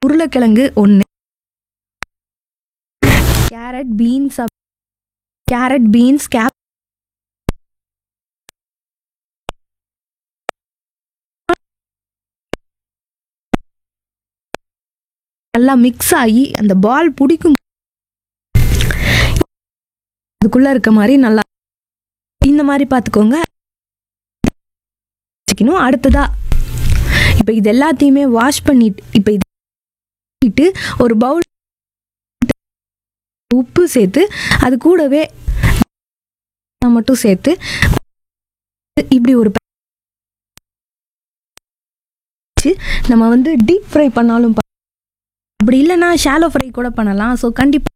உருளைக்கிழங்கு ஒன்று carrot beans carrot beans கேப் நல்லா மிக்ஸ் ஆகி அந்த பால் பிடிக்கும் அதுக்குள்ள இருக்க மாதிரி நல்லா இந்த மாதிரி பார்த்துக்கோங்க வச்சுக்கணும் அடுத்ததா இப்போ இது எல்லாத்தையுமே வாஷ் பண்ணிட்டு இப்போ இது பண்ணிட்டு ஒரு பவுல் உப்பு சேர்த்து அது கூடவே மட்டும் சேர்த்து இப்படி ஒரு ப- வச்சு நம்ம வந்து டீப் ஃப்ரை பண்ணாலும் ப- அப்படி இல்லைன்னா ஷாலோ ஃப்ரை கூட பண்ணலாம் ஸோ கண்டிப்பாக